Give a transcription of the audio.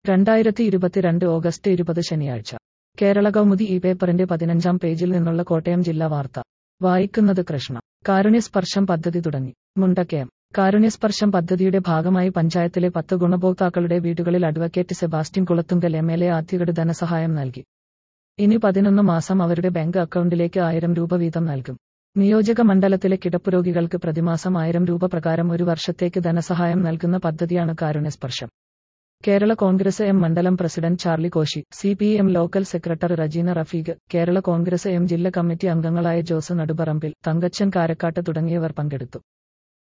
രണ്ടായിരത്തി ഇരുപത്തിരണ്ട് ഓഗസ്റ്റ് ഇരുപത് ശനിയാഴ്ച കേരള കൗമുദി ഈ പേപ്പറിന്റെ പതിനഞ്ചാം പേജിൽ നിന്നുള്ള കോട്ടയം ജില്ലാ വാർത്ത വായിക്കുന്നത് കൃഷ്ണ കാരുണ്യസ്പർശം പദ്ധതി തുടങ്ങി മുണ്ടക്കയം കാരുണ്യസ്പർശം പദ്ധതിയുടെ ഭാഗമായി പഞ്ചായത്തിലെ പത്ത് ഗുണഭോക്താക്കളുടെ വീടുകളിൽ advocate Sebastian Kulathunkal M L A ആദ്യഗഡു ധനസഹായം നൽകി ഇനി പതിനൊന്ന് മാസം അവരുടെ ബാങ്ക് അക്കൗണ്ടിലേക്ക് ആയിരം രൂപ വീതം നൽകും നിയോജക മണ്ഡലത്തിലെ കിടപ്പുരോഗികൾക്ക് പ്രതിമാസം ആയിരം രൂപ പ്രകാരം ഒരു വർഷത്തേക്ക് ധനസഹായം നൽകുന്ന പദ്ധതിയാണ് കാരുണ്യസ്പർശം കേരള കോൺഗ്രസ് എം മണ്ഡലം president Charlie Koshy C P M local secretary Rajeena Rafeeq Kerala Congress M ജില്ലാ കമ്മിറ്റി അംഗങ്ങളായ ജോസ് നടുപറമ്പിൽ തങ്കച്ചൻ കാരക്കാട്ട് തുടങ്ങിയവർ പങ്കെടുത്തു